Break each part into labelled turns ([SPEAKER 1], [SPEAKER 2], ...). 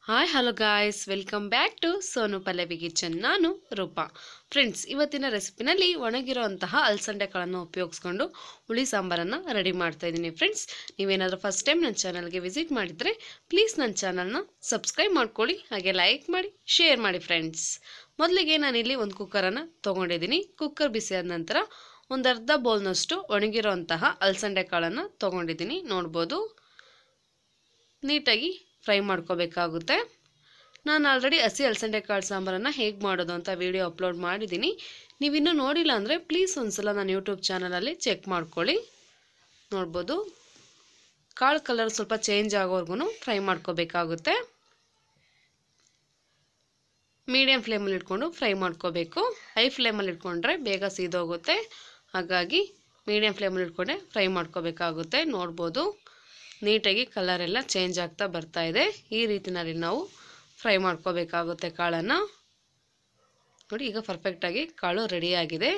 [SPEAKER 1] hi hello guys welcome back to Sonu Pallavi kitchen ನಾನು Roopa friends ಇವತ್ತಿನ ರೆಸಿಪಿನಲ್ಲಿ ಒಣಗಿರುವಂತಹ ಅಲಸಂದೆ ಕಾಳನ್ನು ಉಪಯೋಗಿಸ್ಕೊಂಡು ಹುಳಿ ಸಾಂಬಾರನ್ನು ರೆಡಿ ಮಾಡ್ತಾ ಇದ್ದೀನಿ ಫ್ರೆಂಡ್ಸ್ ನೀವೇನಾದರೂ ಫಸ್ಟ್ ಟೈಮ್ ನನ್ನ ಚಾನಲ್ಗೆ ವಿಸಿಟ್ ಮಾಡಿದರೆ ಪ್ಲೀಸ್ ನನ್ನ ಚಾನಲ್ನ ಸಬ್ಸ್ಕ್ರೈಬ್ ಮಾಡ್ಕೊಳ್ಳಿ ಹಾಗೆ ಲೈಕ್ ಮಾಡಿ ಶೇರ್ ಮಾಡಿ ಫ್ರೆಂಡ್ಸ್ ಮೊದಲಿಗೆ ನಾನಿಲ್ಲಿ ಒಂದು ಕುಕ್ಕರನ್ನು ತೊಗೊಂಡಿದ್ದೀನಿ ಕುಕ್ಕರ್ ಬಿಸಿಯಾದ ನಂತರ ಒಂದು ಅರ್ಧ ಬೌಲ್ನಷ್ಟು ಒಣಗಿರೋಂತಹ ಅಲಸಂದೆ ಕಾಳನ್ನು ತೊಗೊಂಡಿದ್ದೀನಿ ನೋಡ್ಬೋದು ನೀಟಾಗಿ ಫ್ರೈ ಮಾಡ್ಕೋಬೇಕಾಗುತ್ತೆ ನಾನು ಆಲ್ರೆಡಿ ಹಸಿ ಅಲಸಂದೆ ಕಾಳು ಸಾಂಬಾರನ್ನು ಹೇಗೆ ಮಾಡೋದು ಅಂತ ವಿಡಿಯೋ ಅಪ್ಲೋಡ್ ಮಾಡಿದ್ದೀನಿ ನೀವಿನ್ನೂ ನೋಡಿಲ್ಲ ಅಂದರೆ ಪ್ಲೀಸ್ ಒಂದ್ಸಲ ನನ್ನ ಯೂಟ್ಯೂಬ್ ಚಾನಲಲ್ಲಿ ಚೆಕ್ ಮಾಡ್ಕೊಳ್ಳಿ ನೋಡ್ಬೋದು ಕಾಳು ಕಲರ್ ಸ್ವಲ್ಪ ಚೇಂಜ್ ಆಗೋವರೆಗೂ ಫ್ರೈ ಮಾಡ್ಕೋಬೇಕಾಗುತ್ತೆ ಮೀಡಿಯಮ್ ಫ್ಲೇಮಲ್ಲಿ ಇಟ್ಕೊಂಡು ಫ್ರೈ ಮಾಡ್ಕೋಬೇಕು ಹೈ ಫ್ಲೇಮಲ್ಲಿ ಇಟ್ಕೊಂಡ್ರೆ ಬೇಗ ಸೀದೋಗುತ್ತೆ ಹಾಗಾಗಿ ಮೀಡಿಯಮ್ ಫ್ಲೇಮಲ್ಲಿ ಇಟ್ಕೊಂಡೆ ಫ್ರೈ ಮಾಡ್ಕೋಬೇಕಾಗುತ್ತೆ ನೋಡ್ಬೋದು ನೀಟಾಗಿ ಕಲರ್ ಎಲ್ಲ ಚೇಂಜ್ ಆಗ್ತಾ ಬರ್ತಾ ಇದೆ ಈ ರೀತಿನಲ್ಲಿ ನಾವು ಫ್ರೈ ಮಾಡ್ಕೋಬೇಕಾಗುತ್ತೆ ಕಾಳನ್ನು ನೋಡಿ ಈಗ ಪರ್ಫೆಕ್ಟಾಗಿ ಕಾಳು ರೆಡಿಯಾಗಿದೆ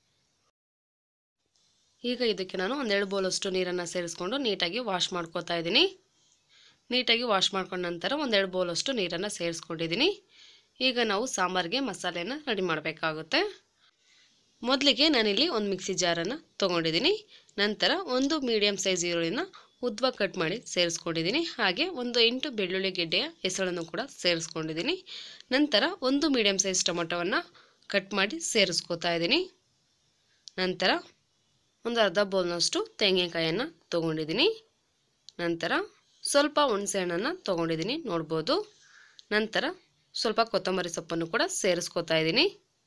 [SPEAKER 1] ಈಗ ಇದಕ್ಕೆ ನಾನು ಒಂದೆರಡು ಬೌಲಷ್ಟು ನೀರನ್ನು ಸೇರಿಸ್ಕೊಂಡು ನೀಟಾಗಿ ವಾಶ್ ಮಾಡ್ಕೋತಾ ಇದ್ದೀನಿ ನೀಟಾಗಿ ವಾಶ್ ಮಾಡ್ಕೊಂಡ ನಂತರ ಒಂದೆರಡು ಬೌಲಷ್ಟು ನೀರನ್ನು ಸೇರಿಸ್ಕೊಂಡಿದ್ದೀನಿ ಈಗ ನಾವು ಸಾಂಬಾರಿಗೆ ಮಸಾಲೆಯನ್ನು ರೆಡಿ ಮಾಡಬೇಕಾಗುತ್ತೆ ಮೊದಲಿಗೆ ನಾನಿಲ್ಲಿ ಒಂದು ಮಿಕ್ಸಿ ಜಾರನ್ನು ತೊಗೊಂಡಿದ್ದೀನಿ ನಂತರ ಒಂದು ಮೀಡಿಯಮ್ ಸೈಜ್ ಈರುಳ್ಳಿನ ಉದ್ವ ಕಟ್ ಮಾಡಿ ಸೇರಿಸ್ಕೊಂಡಿದ್ದೀನಿ ಹಾಗೆ ಒಂದು ಎಂಟು ಬೆಳ್ಳುಳ್ಳಿ ಗೆಡ್ಡೆಯ ಹೆಸಳನ್ನು ಕೂಡ ಸೇರಿಸ್ಕೊಂಡಿದ್ದೀನಿ ನಂತರ ಒಂದು ಮೀಡಿಯಮ್ ಸೈಜ್ ಟೊಮೊಟೊವನ್ನು ಕಟ್ ಮಾಡಿ ಸೇರಿಸ್ಕೋತಾ ಇದ್ದೀನಿ ನಂತರ ಒಂದು ಅರ್ಧ ಬೌಲ್ನಷ್ಟು ತೆಂಗಿನಕಾಯನ್ನು ತೊಗೊಂಡಿದ್ದೀನಿ ನಂತರ ಸ್ವಲ್ಪ ಹುಣಸೆಹಣ್ಣನ್ನು ತೊಗೊಂಡಿದ್ದೀನಿ ನೋಡ್ಬೋದು ನಂತರ ಸ್ವಲ್ಪ ಕೊತ್ತಂಬರಿ ಸೊಪ್ಪನ್ನು ಕೂಡ ಸೇರಿಸ್ಕೋತಾ ಇದ್ದೀನಿ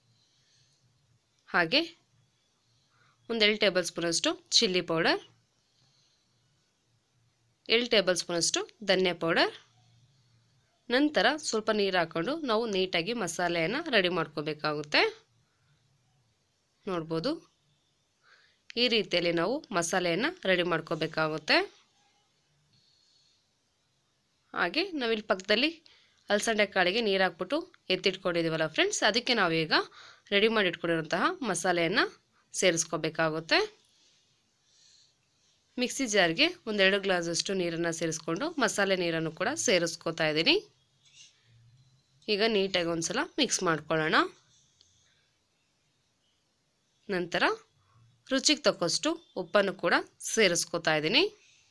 [SPEAKER 1] ಹಾಗೆ ಒಂದೆರಡು ಟೇಬಲ್ ಸ್ಪೂನಷ್ಟು ಚಿಲ್ಲಿ ಪೌಡರ್ ಎರಡು ಟೇಬಲ್ ಸ್ಪೂನಷ್ಟು ಧನ್ಯ ಪೌಡರ್ ನಂತರ ಸ್ವಲ್ಪ ನೀರು ಹಾಕ್ಕೊಂಡು ನಾವು ನೀಟಾಗಿ ಮಸಾಲೆಯನ್ನು ರೆಡಿ ಮಾಡ್ಕೋಬೇಕಾಗುತ್ತೆ ನೋಡ್ಬೋದು ಈ ರೀತಿಯಲ್ಲಿ ನಾವು ಮಸಾಲೆಯನ್ನು ರೆಡಿ ಮಾಡ್ಕೋಬೇಕಾಗುತ್ತೆ ಹಾಗೆ ನಾವಿಲ್ಲಿ ಪಕ್ಕದಲ್ಲಿ ಅಲಸಂಡೆ ಕಾಳಿಗೆ ನೀರು ಹಾಕ್ಬಿಟ್ಟು ಎತ್ತಿಟ್ಕೊಂಡಿದ್ದೀವಲ್ಲ ಫ್ರೆಂಡ್ಸ್ ಅದಕ್ಕೆ ನಾವೀಗ ರೆಡಿ ಮಾಡಿ ಇಟ್ಕೊಂಡಿರುವಂತಹ ಮಸಾಲೆಯನ್ನು ಸೇರಿಸ್ಕೋಬೇಕಾಗುತ್ತೆ ಮಿಕ್ಸಿ ಜಾರ್ಗೆ ಒಂದೆರಡು ಗ್ಲಾಸಷ್ಟು ನೀರನ್ನು ಸೇರಿಸ್ಕೊಂಡು ಮಸಾಲೆ ನೀರನ್ನು ಕೂಡ ಸೇರಿಸ್ಕೋತಾ ಇದ್ದೀನಿ ಈಗ ನೀಟಾಗಿ ಒಂದು ಸಲ ಮಿಕ್ಸ್ ಮಾಡ್ಕೊಳ್ಳೋಣ ನಂತರ ರುಚಿಗೆ ತಕ್ಕಷ್ಟು ಉಪ್ಪನ್ನು ಕೂಡ ಸೇರಿಸ್ಕೋತಾ ಇದ್ದೀನಿ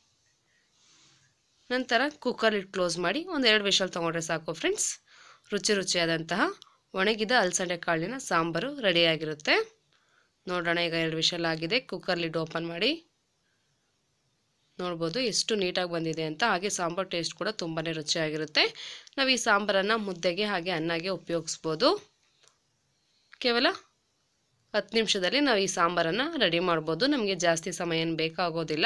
[SPEAKER 1] ನಂತರ ಕುಕ್ಕರ್ ಕ್ಲೋಸ್ ಮಾಡಿ ಒಂದೆರಡು ವಿಷಲ್ ತೊಗೊಂಡ್ರೆ ಸಾಕು ಫ್ರೆಂಡ್ಸ್ ರುಚಿ ರುಚಿಯಾದಂತಹ ಒಣಗಿದ ಅಲಸಂಡೆ ಕಾಳಿನ ಸಾಂಬಾರು ರೆಡಿಯಾಗಿರುತ್ತೆ ನೋಡೋಣ ಈಗ ಎರಡು ವಿಷಲ್ ಆಗಿದೆ ಕುಕ್ಕರ್ ಲಿಡ್ ಓಪನ್ ಮಾಡಿ ನೋಡ್ಬೋದು ಎಷ್ಟು ನೀಟಾಗಿ ಬಂದಿದೆ ಅಂತ ಹಾಗೆ ಸಾಂಬಾರು ಟೇಸ್ಟ್ ಕೂಡ ತುಂಬಾ ರುಚಿಯಾಗಿರುತ್ತೆ ನಾವು ಈ ಸಾಂಬಾರನ್ನು ಮುದ್ದೆಗೆ ಹಾಗೆ ಅನ್ನಗೆ ಉಪಯೋಗಿಸ್ಬೋದು ಕೇವಲ ಹತ್ತು ನಿಮಿಷದಲ್ಲಿ ನಾವು ಈ ಸಾಂಬಾರನ್ನು ರೆಡಿ ಮಾಡ್ಬೋದು ನಮಗೆ ಜಾಸ್ತಿ ಸಮಯ ಏನು ಬೇಕಾಗೋದಿಲ್ಲ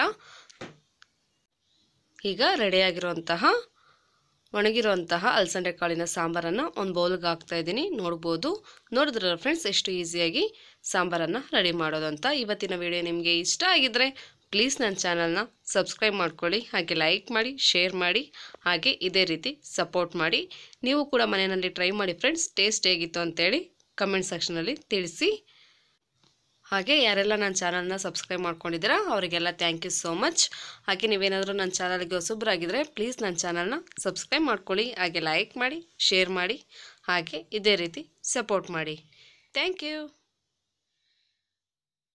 [SPEAKER 1] ಈಗ ರೆಡಿಯಾಗಿರುವಂತಹ ಒಣಗಿರುವಂತಹ ಅಲಸಂಡೆ ಕಾಳಿನ ಸಾಂಬಾರನ್ನು ಒಂದು ಬೌಲ್ಗೆ ಹಾಕ್ತಾ ಇದ್ದೀನಿ ನೋಡ್ಬೋದು ನೋಡಿದ್ರಲ್ಲ ಫ್ರೆಂಡ್ಸ್ ಎಷ್ಟು ಈಸಿಯಾಗಿ ಸಾಂಬಾರನ್ನು ರೆಡಿ ಮಾಡೋದು ಅಂತ ಇವತ್ತಿನ ವಿಡಿಯೋ ನಿಮಗೆ ಇಷ್ಟ ಆಗಿದ್ದರೆ ಪ್ಲೀಸ್ ನನ್ನ ಚಾನಲ್ನ ಸಬ್ಸ್ಕ್ರೈಬ್ ಮಾಡ್ಕೊಳ್ಳಿ ಹಾಗೆ ಲೈಕ್ ಮಾಡಿ ಶೇರ್ ಮಾಡಿ ಹಾಗೆ ಇದೇ ರೀತಿ ಸಪೋರ್ಟ್ ಮಾಡಿ ನೀವು ಕೂಡ ಮನೆಯಲ್ಲಿ ಟ್ರೈ ಮಾಡಿ ಫ್ರೆಂಡ್ಸ್ ಟೇಸ್ಟ್ ಹೇಗಿತ್ತು ಅಂತೇಳಿ ಕಮೆಂಟ್ ಸೆಕ್ಷನಲ್ಲಿ ತಿಳಿಸಿ ಹಾಗೆ ಯಾರೆಲ್ಲ ನನ್ನ ಚಾನಲ್ನ ಸಬ್ಸ್ಕ್ರೈಬ್ ಮಾಡ್ಕೊಂಡಿದ್ದೀರಾ ಅವರಿಗೆಲ್ಲ ಥ್ಯಾಂಕ್ ಯು ಸೋ ಮಚ್ ಹಾಗೆ ನೀವೇನಾದರೂ ನನ್ನ ಚಾನಲ್ಗೆ ಹೊಸಬ್ರಾಗಿದ್ದರೆ ಪ್ಲೀಸ್ ನನ್ನ ಚಾನಲ್ನ ಸಬ್ಸ್ಕ್ರೈಬ್ ಮಾಡ್ಕೊಳ್ಳಿ ಹಾಗೆ ಲೈಕ್ ಮಾಡಿ ಶೇರ್ ಮಾಡಿ ಹಾಗೆ ಇದೇ ರೀತಿ ಸಪೋರ್ಟ್ ಮಾಡಿ ಥ್ಯಾಂಕ್ ಯು